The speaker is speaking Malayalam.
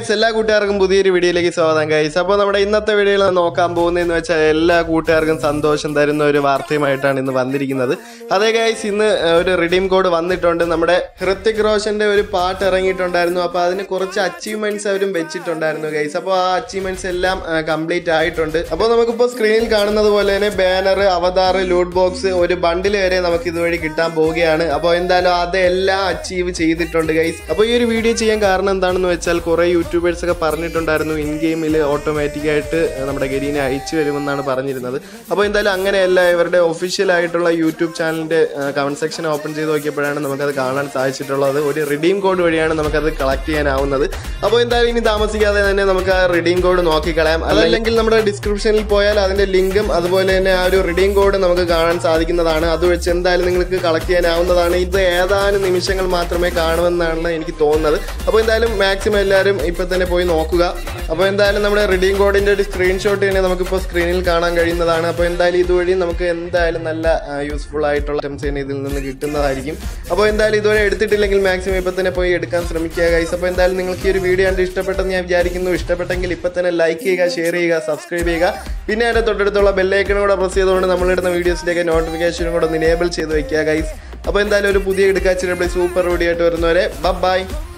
ഗൈസ് എല്ലാ കൂട്ടുകാർക്കും പുതിയൊരു വീഡിയോയിലേക്ക് സ്വാഗതം ഗൈസ് അപ്പോൾ നമ്മുടെ ഇന്നത്തെ വീഡിയോയിൽ നോക്കാൻ പോകുന്നതെന്ന് വെച്ചാൽ എല്ലാ കൂട്ടുകാർക്കും സന്തോഷം തരുന്ന ഒരു വാർത്തയുമായിട്ടാണ് ഇന്ന് വന്നിരിക്കുന്നത് അതേ ഗൈസ് ഇന്ന് ഒരു റിഡീം കോഡ് വന്നിട്ടുണ്ട് നമ്മുടെ ഹൃത്തിക് റോഷന്റെ ഒരു പാട്ട് ഇറങ്ങിയിട്ടുണ്ടായിരുന്നു അപ്പോൾ അതിന് കുറച്ച് അച്ചീവ്മെന്റ്സ് അവരും വെച്ചിട്ടുണ്ടായിരുന്നു ഗൈസ് അപ്പോൾ ആ അച്ചീവ്മെന്റ്സ് എല്ലാം കംപ്ലീറ്റ് ആയിട്ടുണ്ട് അപ്പോൾ നമുക്കിപ്പോൾ സ്ക്രീനിൽ കാണുന്നത് പോലെ തന്നെ ബാനർ അവതാർ ലൂട്ട് ബോക്സ് ഒരു ബണ്ടിൽ വരെ നമുക്ക് ഇതുവഴി കിട്ടാൻ പോവുകയാണ് അപ്പോൾ എന്തായാലും അതെല്ലാം അച്ചീവ് ചെയ്തിട്ടുണ്ട് ഗൈസ് അപ്പോൾ ഈ ഒരു വീഡിയോ ചെയ്യാൻ കാരണം എന്താണെന്ന് വെച്ചാൽ കുറേ യൂട്യൂബേഴ്സ് ഒക്കെ പറഞ്ഞിട്ടുണ്ടായിരുന്നു ഇൻ ഗെയിമിൽ ഓട്ടോമാറ്റിക് ആയിട്ട് നമ്മുടെ ഗരീനെ അയച്ചു വരുമെന്നാണ് പറഞ്ഞിരുന്നത് അപ്പോൾ എന്തായാലും അങ്ങനെയല്ല ഇവരുടെ ഒഫീഷ്യൽ ആയിട്ടുള്ള യൂട്യൂബ് ചാനലിന്റെ കമന്റ് സെക്ഷൻ ഓപ്പൺ ചെയ്ത് നോക്കിയപ്പോഴാണ് നമുക്കത് കാണാൻ സാധിച്ചിട്ടുള്ളത് ഒരു റിഡീം കോഡ് വഴിയാണ് നമുക്കത് കളക്ട് ചെയ്യാനാവുന്നത് അപ്പോൾ എന്തായാലും ഇനി താമസിക്കാതെ തന്നെ നമുക്ക് ആ റിഡീം കോഡ് നോക്കിക്കളയാം അതല്ലെങ്കിൽ നമ്മുടെ ഡിസ്ക്രിപ്ഷനിൽ പോയാൽ അതിന്റെ ലിങ്കും അതുപോലെ തന്നെ ആ ഒരു റിഡീം കോഡ് നമുക്ക് കാണാൻ സാധിക്കുന്നതാണ് അത് വെച്ച് എന്തായാലും നിങ്ങൾക്ക് കളക്ട് ചെയ്യാനാവുന്നതാണ് ഇത് ഏതാനും നിമിഷങ്ങൾ മാത്രമേ കാണുമെന്നാണ് എനിക്ക് തോന്നുന്നത് അപ്പോൾ എന്തായാലും മാക്സിമം എല്ലാവരും ഇപ്പൊ തന്നെ പോയി നോക്കുക അപ്പോൾ എന്തായാലും നമ്മുടെ റിഡീം കോഡിന്റെ ഒരു സ്ക്രീൻഷോട്ട് തന്നെ നമുക്കിപ്പോൾ സ്ക്രീനിൽ കാണാൻ കഴിയുന്നതാണ് അപ്പോൾ എന്തായാലും ഇതുവഴി നമുക്ക് എന്തായാലും നല്ല യൂസ്ഫുൾ ആയിട്ടുള്ള ഐറ്റംസ് തന്നെ ഇതിൽ നിന്ന് കിട്ടുന്നതായിരിക്കും അപ്പോൾ എന്തായാലും ഇതുവരെ എടുത്തിട്ടില്ലെങ്കിൽ മാക്സിമം ഇപ്പൊ തന്നെ പോയി എടുക്കാൻ ശ്രമിക്കുക ഗൈസ് അപ്പോൾ എന്തായാലും നിങ്ങൾക്ക് ഈ ഒരു വീഡിയോ കണ്ട് ഇഷ്ടപ്പെട്ടെന്ന് ഞാൻ വിചാരിക്കുന്നു ഇഷ്ടപ്പെട്ടെങ്കിൽ ഇപ്പൊ തന്നെ ലൈക്ക് ചെയ്യുക ഷെയർ ചെയ്യുക സബ്സ്ക്രൈബ് ചെയ്യുക പിന്നെ അതിന്റെ തൊട്ടടുത്തുള്ള ബെല്ലൈക്കണും കൂടെ പ്രസ് ചെയ്തുകൊണ്ട് നമ്മളിടുന്ന വീഡിയോസിലേക്ക് നോട്ടിഫിക്കേഷനും കൂടെ ഒന്ന് ഇനേബിൾ ചെയ്ത് വെക്കുക ഗൈസ് അപ്പോൾ എന്തായാലും ഒരു പുതിയ എടുക്കാച്ചിരി സൂപ്പർ വീഡിയോ ആയിട്ട് വരുന്നവരെ ബൈ